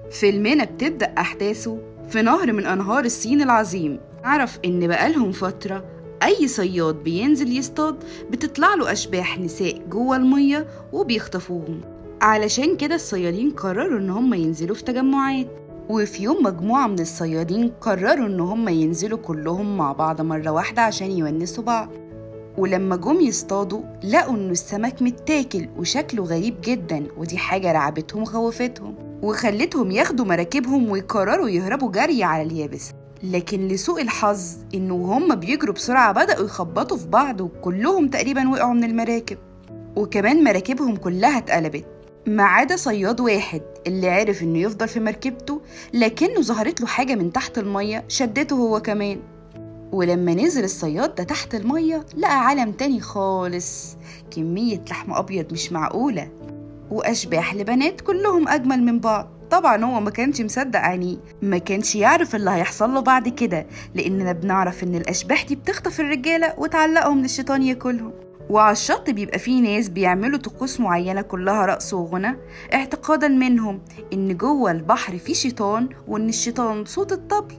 فيلمنا بتبدأ أحداثه في نهر من أنهار الصين العظيم نعرف إن بقالهم فترة أي صياد بينزل يصطاد بتطلع له أشباح نساء جوه المية وبيخطفوهم علشان كده الصيادين قرروا إن هم ينزلوا في تجمعات وفي يوم مجموعة من الصيادين قرروا إن هم ينزلوا كلهم مع بعض مرة واحدة عشان يونسوا بعض ولما جم يصطادوا لقوا إنه السمك متاكل وشكله غريب جدا ودي حاجة رعبتهم وخوفتهم وخلتهم ياخدوا مراكبهم ويقرروا يهربوا جري على اليابس لكن لسوء الحظ إنه وهم بيجروا بسرعة بدأوا يخبطوا في بعض وكلهم تقريبا وقعوا من المراكب وكمان مراكبهم كلها اتقلبت ما عدا صياد واحد اللي عرف انه يفضل في مركبته لكنه ظهرت له حاجة من تحت المية شدته هو كمان ولما نزل الصياد ده تحت المية لقى عالم تاني خالص كمية لحم أبيض مش معقولة وأشباح لبنات كلهم أجمل من بعض طبعا هو ما كانش مصدق عينيه ما كانش يعرف اللي هيحصل له بعد كده لأننا بنعرف إن الأشباح دي بتخطف الرجالة وتعلقهم للشيطان ياكلهم وعلى الشط بيبقى فيه ناس بيعملوا طقوس معينة كلها رقص وغنى اعتقادا منهم إن جوه البحر في شيطان وإن الشيطان صوت الطبل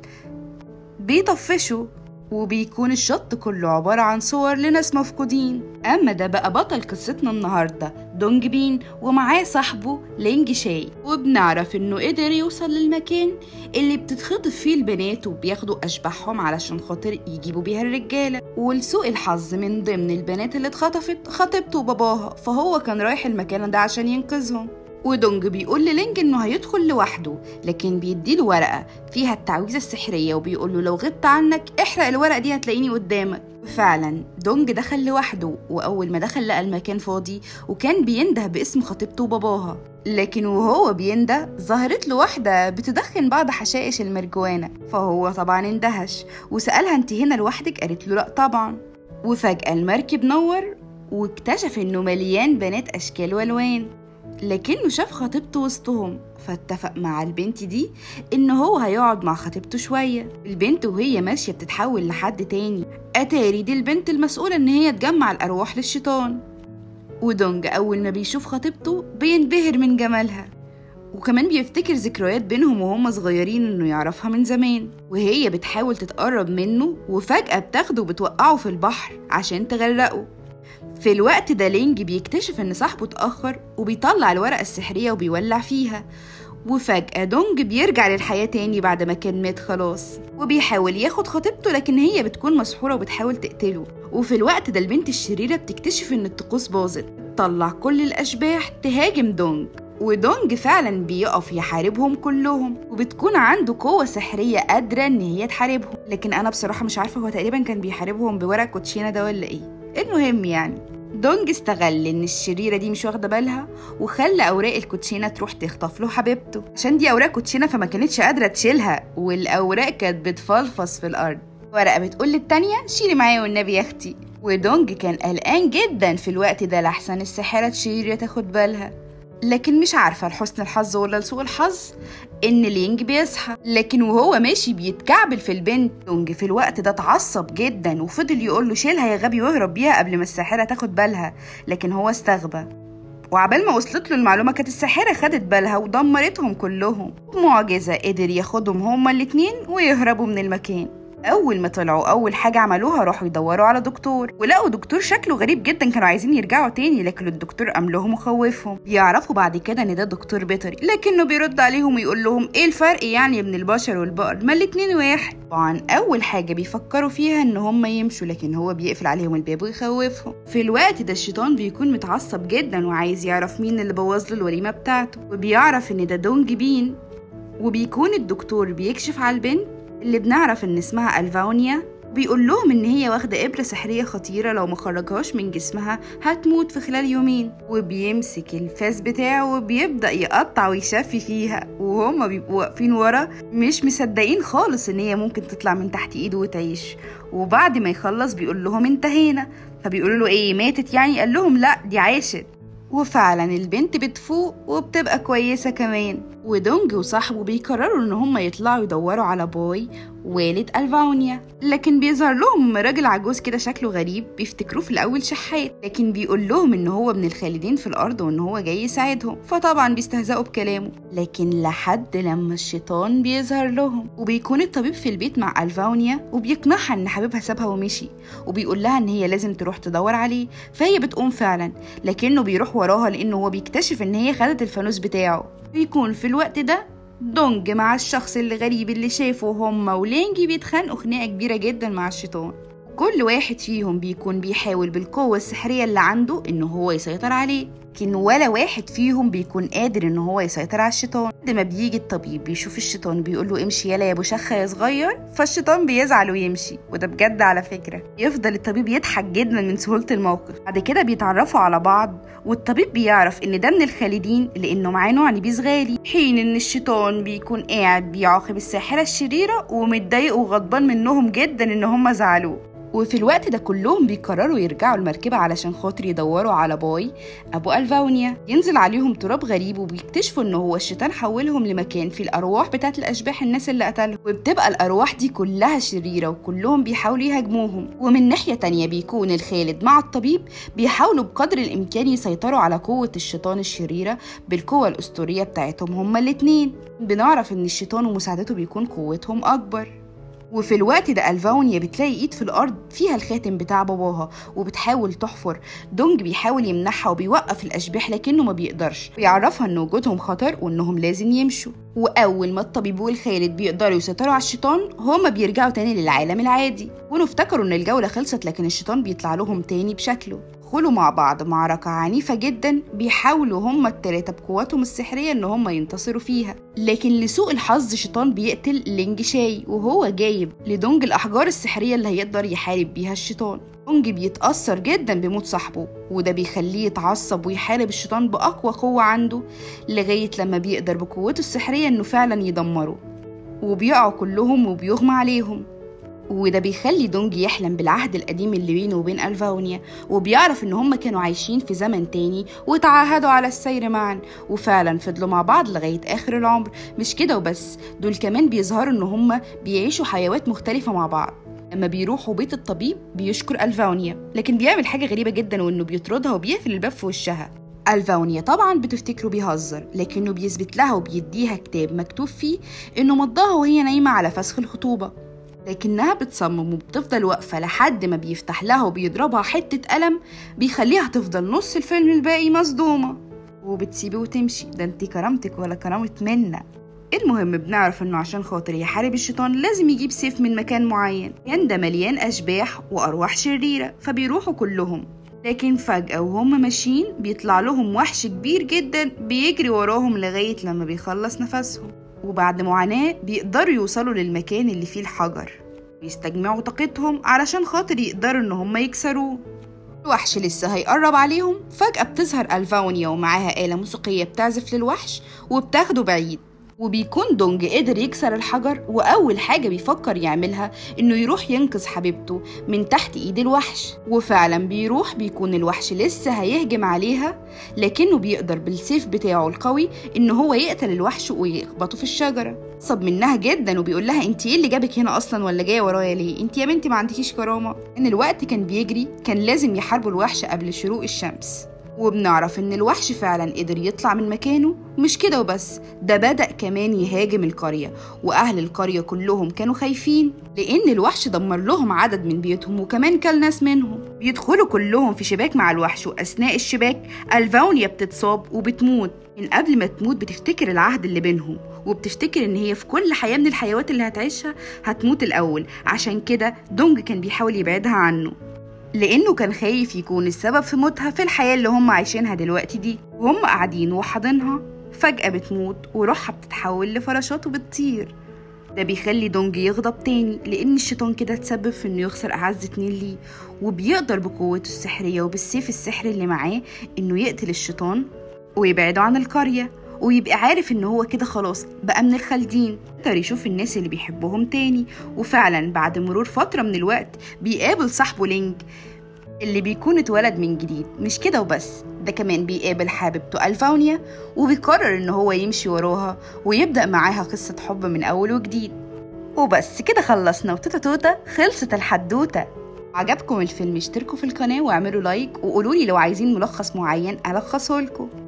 بيطفشوا وبيكون الشط كله عبارة عن صور لناس مفقودين أما ده بقى بطل قصتنا النهاردة دونج بين ومعاه صاحبه لينج شاي وبنعرف إنه قدر يوصل للمكان اللي بتتخطف فيه البنات وبياخدوا أشباحهم علشان خاطر يجيبوا بيها الرجالة ولسوء الحظ من ضمن البنات اللي اتخطفت خطيبته وباباها فهو كان رايح المكان ده عشان ينقذهم ودونج بيقول للينج انه هيدخل لوحده لكن بيديله ورقة فيها التعويذة السحرية وبيقول له لو غبت عنك احرق الورقة دي هتلاقيني قدامك فعلا دونج دخل لوحده وأول ما دخل لقى المكان فاضي وكان بينده باسم خطيبته وباباها لكن وهو بينده ظهرت له واحدة بتدخن بعض حشائش المرجوانة فهو طبعا اندهش وسألها انت هنا لوحدك قالت له لأ طبعا وفجأة المركب نور واكتشف انه مليان بنات اشكال والوان لكنه شاف خطيبته وسطهم فاتفق مع البنت دي ان هو هيقعد مع خطيبته شوية البنت وهي ماشية بتتحول لحد تاني اتاري دي البنت المسؤولة ان هي تجمع الارواح للشيطان ودونج اول ما بيشوف خطيبته بينبهر من جمالها وكمان بيفتكر ذكريات بينهم وهم صغيرين انه يعرفها من زمان وهي بتحاول تتقرب منه وفجأة بتاخده وبتوقعه في البحر عشان تغرقه في الوقت ده لينج بيكتشف ان صاحبه اتأخر وبيطلع الورقة السحرية وبيولع فيها وفجأة دونج بيرجع للحياة تاني بعد ما كان مات خلاص وبيحاول ياخد خطيبته لكن هي بتكون مسحورة وبتحاول تقتله وفي الوقت ده البنت الشريرة بتكتشف ان الطقوس باظت تطلع كل الأشباح تهاجم دونج ودونج فعلا بيقف يحاربهم كلهم وبتكون عنده قوة سحرية قادرة ان هي تحاربهم لكن انا بصراحة مش عارفة هو تقريبا كان بيحاربهم بورق كوتشينة ده ولا ايه المهم يعني دونج استغل ان الشريرة دي مش واخدة بالها وخلى اوراق الكوتشينة تروح تخطف له حبيبته عشان دي اوراق كوتشينة فما كانتش قادرة تشيلها والاوراق كانت بتفلفص في الارض ورقة بتقول للتانية شيلي معايا والنبي يا اختي ودونج كان قلقان جدا في الوقت ده لحسن الساحرة الشريرة تاخد بالها لكن مش عارفة لحسن الحظ ولا لسوء الحظ إن لينج بيصحى لكن وهو ماشي بيتكعبل في البنت دونج في الوقت ده اتعصب جدا وفضل يقول له شيلها يا غبي واهرب بيها قبل ما الساحرة تاخد بالها لكن هو استغبى وعبال ما وصلت له المعلومة كانت الساحرة خدت بالها ودمرتهم كلهم بمعجزة قدر ياخدهم هما الاتنين ويهربوا من المكان أول ما طلعوا أول حاجة عملوها راحوا يدوروا على دكتور ولقوا دكتور شكله غريب جدا كانوا عايزين يرجعوا تاني لكن الدكتور قام لهم وخوفهم بيعرفوا بعد كده إن ده دكتور بيطري لكنه بيرد عليهم ويقول لهم إيه الفرق يعني بين البشر والبقر ما الاتنين واحد طبعا أول حاجة بيفكروا فيها إن هم يمشوا لكن هو بيقفل عليهم الباب ويخوفهم في الوقت ده الشيطان بيكون متعصب جدا وعايز يعرف مين اللي بوظ له الوليمة بتاعته وبيعرف إن ده دونج بين وبيكون الدكتور بيكشف على البنت اللي بنعرف ان اسمها الفاونيا بيقول لهم ان هي واخده ابره سحريه خطيره لو ما خرجهاش من جسمها هتموت في خلال يومين وبيمسك الفاس بتاعه وبيبدا يقطع ويشفي فيها وهما بيبقوا واقفين ورا مش مصدقين خالص ان هي ممكن تطلع من تحت ايده وتعيش وبعد ما يخلص بيقول لهم انتهينا فبيقولوا له ايه ماتت يعني قال لهم لا دي عاشت وفعلا البنت بتفوق وبتبقى كويسة كمان ودونج وصاحبه بيقرروا ان هم يطلعوا يدوروا على بوي والد الفاونيا لكن بيظهر لهم راجل عجوز كده شكله غريب بيفتكروه في الاول شحات لكن بيقول لهم ان هو ابن الخالدين في الارض وان هو جاي يساعدهم فطبعا بيستهزئوا بكلامه لكن لحد لما الشيطان بيظهر لهم وبيكون الطبيب في البيت مع الفاونيا وبيقنعها ان حبيبها سابها ومشي وبيقول لها ان هي لازم تروح تدور عليه فهي بتقوم فعلا لكنه بيروح وراها لانه هو بيكتشف ان هي خدت الفانوس بتاعه بيكون في الوقت ده دونج مع الشخص الغريب اللي شافه هما ولينجي بيتخانقوا خناقة كبيرة جدا مع الشيطان كل واحد فيهم بيكون بيحاول بالقوة السحرية اللي عنده إن هو يسيطر عليه لكن ولا واحد فيهم بيكون قادر إن هو يسيطر على الشيطان بعد ما بيجي الطبيب بيشوف الشيطان بيقول له امشي يلا يا ابو شخة يا صغير فالشيطان بيزعل ويمشي وده بجد على فكرة يفضل الطبيب يضحك جدا من سهولة الموقف بعد كده بيتعرفوا على بعض والطبيب بيعرف ان ده من الخالدين لانه معاه نوع نبيذ غالي حين ان الشيطان بيكون قاعد بيعاقب الساحرة الشريرة ومتضايق وغضبان منهم جدا ان هم زعلوه وفي الوقت ده كلهم بيقرروا يرجعوا المركبة علشان خاطر يدوروا على باي أبو ألفاونيا ينزل عليهم تراب غريب وبيكتشفوا إن هو الشيطان حولهم لمكان فيه الأرواح بتاعت الأشباح الناس اللي قتلهم وبتبقى الأرواح دي كلها شريرة وكلهم بيحاولوا يهاجموهم ومن ناحية تانية بيكون الخالد مع الطبيب بيحاولوا بقدر الإمكان يسيطروا على قوة الشيطان الشريرة بالقوة الأسطورية بتاعتهم هما الاتنين بنعرف إن الشيطان ومساعدته بيكون قوتهم أكبر وفي الوقت ده الفاونيا بتلاقي ايد في الارض فيها الخاتم بتاع باباها وبتحاول تحفر دونج بيحاول يمنعها وبيوقف الاشباح لكنه ما بيقدرش بيعرفها ان وجودهم خطر وانهم لازم يمشوا واول ما الطبيب والخالد بيقدروا يسيطروا على الشيطان هما بيرجعوا تاني للعالم العادي ونفتكروا ان الجوله خلصت لكن الشيطان بيطلع لهم تاني بشكله دخلوا مع بعض معركة عنيفة جدا بيحاولوا هما التلاتة بقواتهم السحرية ان هما ينتصروا فيها لكن لسوء الحظ شيطان بيقتل لينج شاي وهو جايب لدونج الأحجار السحرية اللي هيقدر يحارب بيها الشيطان دونج بيتأثر جدا بموت صاحبه وده بيخليه يتعصب ويحارب الشيطان بأقوى قوة عنده لغاية لما بيقدر بقوته السحرية انه فعلا يدمره وبيقعوا كلهم وبيغمى عليهم وده بيخلي دونج يحلم بالعهد القديم اللي بينه وبين الفاونيا وبيعرف ان هم كانوا عايشين في زمن تاني وتعاهدوا على السير معا وفعلا فضلوا مع بعض لغايه اخر العمر مش كده وبس دول كمان بيظهروا ان هم بيعيشوا حيوات مختلفه مع بعض لما بيروحوا بيت الطبيب بيشكر الفاونيا لكن بيعمل حاجه غريبه جدا وانه بيطردها وبيقفل الباب في وشها الفاونيا طبعا بتفتكره بيهزر لكنه بيثبت لها وبيديها كتاب مكتوب فيه انه مضاها وهي نايمه على فسخ الخطوبه لكنها بتصمم وبتفضل واقفة لحد ما بيفتح لها وبيضربها حتة قلم بيخليها تفضل نص الفيلم الباقي مصدومة وبتسيبه وتمشي ده انت كرامتك ولا كرامة منا المهم بنعرف انه عشان خاطر يحارب الشيطان لازم يجيب سيف من مكان معين كان ده مليان اشباح وارواح شريرة فبيروحوا كلهم لكن فجأة وهم ماشيين بيطلع لهم وحش كبير جدا بيجري وراهم لغاية لما بيخلص نفسهم وبعد معاناة بيقدروا يوصلوا للمكان اللي فيه الحجر ويستجمعوا طاقتهم علشان خاطر يقدروا ان هم يكسروه الوحش لسه هيقرب عليهم فجأة بتظهر الفاونيا ومعاها آلة موسيقية بتعزف للوحش وبتاخده بعيد وبيكون دونج قدر يكسر الحجر وأول حاجة بيفكر يعملها إنه يروح ينقذ حبيبته من تحت إيد الوحش وفعلا بيروح بيكون الوحش لسه هيهجم عليها لكنه بيقدر بالسيف بتاعه القوي إن هو يقتل الوحش ويخبطه في الشجرة صب منها جدا وبيقول لها انت ايه اللي جابك هنا اصلا ولا جايه ورايا ليه انت يا بنتي ما عندكيش كرامه ان الوقت كان بيجري كان لازم يحاربوا الوحش قبل شروق الشمس وبنعرف ان الوحش فعلا قدر يطلع من مكانه مش كده وبس ده بدأ كمان يهاجم القرية وأهل القرية كلهم كانوا خايفين لأن الوحش دمر لهم عدد من بيوتهم وكمان كل ناس منهم بيدخلوا كلهم في شباك مع الوحش وأثناء الشباك الفاونيا بتتصاب وبتموت من قبل ما تموت بتفتكر العهد اللي بينهم وبتفتكر ان هي في كل حياة من الحيوات اللي هتعيشها هتموت الأول عشان كده دونج كان بيحاول يبعدها عنه لأنه كان خايف يكون السبب في موتها في الحياة اللي هم عايشينها دلوقتي دي وهم قاعدين وحاضنها فجأة بتموت وروحها بتتحول لفراشات وبتطير ده بيخلي دونج يغضب تاني لأن الشيطان كده تسبب في إنه يخسر أعز اتنين ليه وبيقدر بقوته السحرية وبالسيف السحري اللي معاه إنه يقتل الشيطان ويبعده عن القرية ويبقى عارف ان هو كده خلاص بقى من الخالدين يقدر يشوف الناس اللي بيحبهم تاني وفعلا بعد مرور فترة من الوقت بيقابل صاحبه لينج اللي بيكون اتولد من جديد مش كده وبس ده كمان بيقابل حبيبته ألفاونيا وبيقرر إن هو يمشي وراها ويبدأ معاها قصة حب من أول وجديد وبس كده خلصنا وتوتا توتا خلصت الحدوتة عجبكم الفيلم اشتركوا في القناة واعملوا لايك وقولولي لو عايزين ملخص معين ألخصه لكم